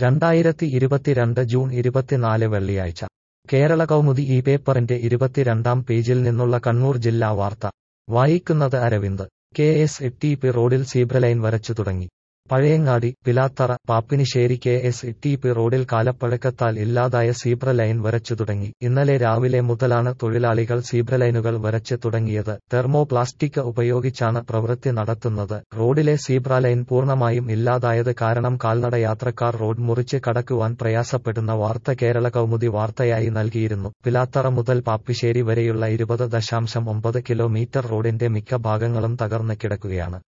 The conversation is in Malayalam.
രണ്ടായിരത്തി ഇരുപത്തിരണ്ട് ജൂൺ ഇരുപത്തിനാല് വെള്ളിയാഴ്ച കേരള കൗമുദി ഈ പേപ്പറിന്റെ ഇരുപത്തിരണ്ടാം പേജിൽ നിന്നുള്ള കണ്ണൂർ ജില്ലാ വാർത്ത വായിക്കുന്നത് Aravind K S T P റോഡിൽ സീബ്രലൈൻ വരച്ചു തുടങ്ങി Pazhayangadi Pilathara Pappinisseri K S T P റോഡിൽ കാലപ്പഴക്കത്താൽ ഇല്ലാതായ സീബ്ര ലൈൻ വരച്ചു തുടങ്ങി ഇന്നലെ രാവിലെ മുതലാണ് തൊഴിലാളികൾ സീബ്രലൈനുകൾ വരച്ച് തുടങ്ങിയത് തെർമോ പ്ലാസ്റ്റിക് ഉപയോഗിച്ചാണ് പ്രവൃത്തി നടത്തുന്നത് റോഡിലെ സീബ്ര ലൈൻ പൂർണ്ണമായും ഇല്ലാതായത് കാരണം കാൽനട യാത്രക്കാർ റോഡ് മുറിച്ച് കടക്കുവാൻ പ്രയാസപ്പെടുന്ന വാർത്ത കേരള കൗമുദി വാർത്തയായി നൽകിയിരുന്നു പിലാത്തറ മുതൽ പാപ്പിശ്ശേരി വരെയുള്ള ഇരുപത് ദശാംശം ഒമ്പത് കിലോമീറ്റർ റോഡിന്റെ മിക്ക ഭാഗങ്ങളും തകർന്ന് കിടക്കുകയാണ്